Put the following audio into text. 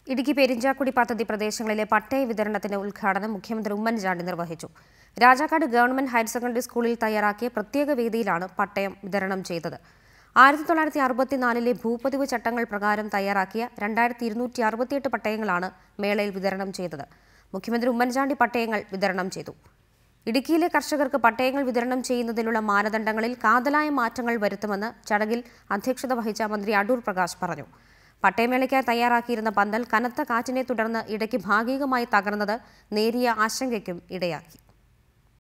ഇടുക്കി പെരിഞ്ചാക്കുടി പദ്ധതി പ്രദേശങ്ങളിലെ പട്ടയ വിതരണത്തിന്റെ ഉദ്ഘാടനം മുഖ്യമന്ത്രി ഉമ്മൻചാണ്ടി നിർവഹിച്ചു രാജാക്കാട് ഗവൺമെന്റ് ഹയർ സെക്കൻഡറി സ്കൂളിൽ തയ്യാറാക്കിയ പ്രത്യേക വേദിയിലാണ് പട്ടയം വിതരണം ചെയ്തത് ആയിരത്തി തൊള്ളായിരത്തി അറുപത്തിനാലിലെ ഭൂപതിവ് ചട്ടങ്ങൾ പ്രകാരം തയ്യാറാക്കിയ രണ്ടായിരത്തി ഇരുന്നൂറ്റി അറുപത്തിയെട്ട് പട്ടയങ്ങളാണ് മേളയിൽ വിതരണം ചെയ്തത് മുഖ്യമന്ത്രി ഉമ്മൻചാണ്ടി പട്ടയങ്ങൾ വിതരണം ചെയ്തു ഇടുക്കിയിലെ കർഷകർക്ക് പട്ടയങ്ങൾ വിതരണം ചെയ്യുന്നതിനുള്ള മാനദണ്ഡങ്ങളിൽ കാതലായ മാറ്റങ്ങൾ വരുത്തുമെന്ന് ചടങ്ങിൽ അധ്യക്ഷത വഹിച്ച മന്ത്രി അടൂർ പ്രകാശ് പറഞ്ഞു പട്ടയമേളയ്ക്കായി തയ്യാറാക്കിയിരുന്ന പന്തൽ കനത്ത കാറ്റിനെ തുടർന്ന് ഇടയ്ക്ക് ഭാഗികമായി തകർന്നത് നേരിയ ആശങ്കയ്ക്കും ഇടയാക്കി